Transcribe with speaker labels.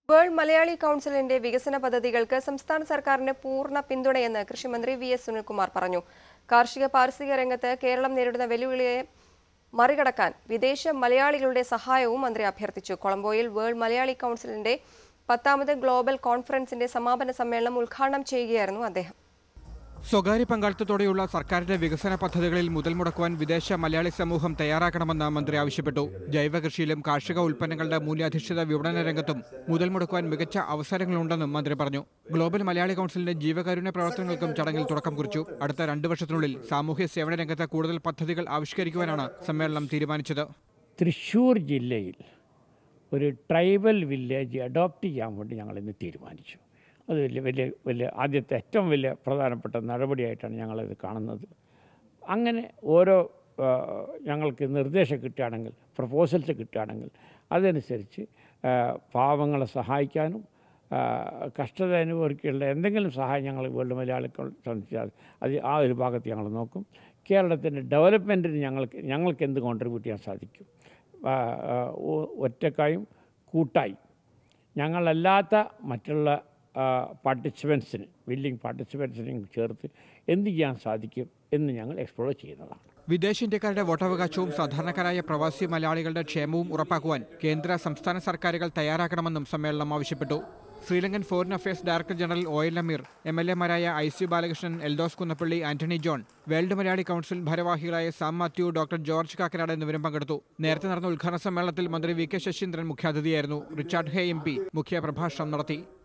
Speaker 1: world Malayali കൗൺസിലിന്റെ വികസന പദ്ധതികൾക്ക് സംസ്ഥാന സർക്കാരിന്റെ പൂർണ്ണ പിന്തുണയെന്ന് കൃഷിമന്ത്രി വി എസ് സുനിൽകുമാർ പറഞ്ഞു കാർഷിക പാരിസ്ഥിതിക രംഗത്ത് കേരളം നേരിടുന്ന വെല്ലുവിളിയെ മറികടക്കാൻ വിദേശ മലയാളികളുടെ സഹായവും മന്ത്രി അഭ്യർത്ഥിച്ചു കൊളംബോയിൽ വേൾഡ് മലയാളി കൗൺസിലിന്റെ പത്താമത് ഗ്ലോബൽ കോൺഫറൻസിന്റെ സമാപന സമ്മേളനം ഉദ്ഘാടനം ചെയ്യുകയായിരുന്നു അദ്ദേഹം
Speaker 2: സ്വകാര്യ പങ്കാളിത്തത്തോടെയുള്ള സർക്കാരിന്റെ വികസന പദ്ധതികളിൽ മുതൽ മുടക്കുവാൻ വിദേശ മലയാളി സമൂഹം തയ്യാറാക്കണമെന്ന് മന്ത്രി ആവശ്യപ്പെട്ടു ജൈവ കൃഷിയിലും കാർഷിക ഉൽപ്പന്നങ്ങളുടെ മൂല്യാധിഷ്ഠിത വിപണന രംഗത്തും മുതൽ മുടക്കുവാൻ മികച്ച അവസരങ്ങളുണ്ടെന്നും മന്ത്രി പറഞ്ഞു ഗ്ലോബൽ മലയാളി കൗൺസിലിന്റെ ജീവകാരുണ്യ പ്രവർത്തനങ്ങൾക്കും ചടങ്ങിൽ തുടക്കം കുറിച്ചു അടുത്ത രണ്ട് വർഷത്തിനുള്ളിൽ സാമൂഹ്യ സേവന രംഗത്ത് കൂടുതൽ പദ്ധതികൾ ആവിഷ്കരിക്കുവാനാണ് സമ്മേളനം തീരുമാനിച്ചത്
Speaker 3: തൃശ്ശൂർ ജില്ലയിൽ ഒരു ട്രൈബൽ വില്ലേജ് അഡോപ്റ്റ് ചെയ്യാൻ വേണ്ടി ഞങ്ങൾ ഇന്ന് തീരുമാനിച്ചു അത് വലിയ വലിയ വലിയ ആദ്യത്തെ ഏറ്റവും വലിയ പ്രധാനപ്പെട്ട നടപടിയായിട്ടാണ് ഞങ്ങളത് കാണുന്നത് അങ്ങനെ ഓരോ ആ, ഞങ്ങൾക്ക് നിർദ്ദേശം കിട്ടുകയാണെങ്കിൽ പ്രപ്പോസൽസ് കിട്ടുകയാണെങ്കിൽ അതനുസരിച്ച് ആ, പാവങ്ങളെ സഹായിക്കാനും ആ, കഷ്ടത അനുഭവിക്കേണ്ട എന്തെങ്കിലും സഹായം ഞങ്ങൾ വേൾഡ് മലയാളികൾ സംബന്ധിച്ചാൽ അത് ആ ഒരു ഭാഗത്ത് ഞങ്ങൾ നോക്കും കേരളത്തിൻ്റെ ഡെവലപ്മെൻറ്റിന് ഞങ്ങൾക്ക് ഞങ്ങൾക്ക് എന്ത് കോൺട്രിബ്യൂട്ട് ചെയ്യാൻ സാധിക്കും ആ, ആ, ഒ- ഒറ്റക്കായും കൂട്ടായി ഞങ്ങളല്ലാത്ത മറ്റുള്ള പാർട്ടിസിപ്പൻസിന് വില്ലിങ് പാർട്ടിസിപ്പൻസിനെയും ചേർത്ത് എന്ത് ചെയ്യാൻ സാധിക്കും എന്ന് ഞങ്ങൾ എക്സ്പ്ലോർ ചെയ്യുന്നതാണ്
Speaker 2: വിദേശ ഇന്ത്യക്കാരുടെ വോട്ടവകാശവും സാധാരണക്കാരായ പ്രവാസി മലയാളികളുടെ ക്ഷേമവും ഉറപ്പാക്കുവാൻ കേന്ദ്ര സംസ്ഥാന സർക്കാരുകൾ തയ്യാറാക്കണമെന്നും സമ്മേളനം ആവശ്യപ്പെട്ടു Sri Lankan foreign affairs director general O L Ameer M L എമാരായ I C Balakrishnan Eldhose Kunnappilly Antony John world Malayali council ഭാരവാഹികളായ Sam Mathew doctor George Kakkanad എന്നിവരും പങ്കെടുത്തു നേരത്തെ നടന്ന ഉദ്ഘാടന സമ്മേളനത്തിൽ മന്ത്രി വി കെ ശശീന്ദ്രൻ മുഖ്യാതിഥിയായിരുന്നു റിച്ചാർഡ് ഹേ എം പി മുഖ്യ പ്രഭാഷണം നടത്തി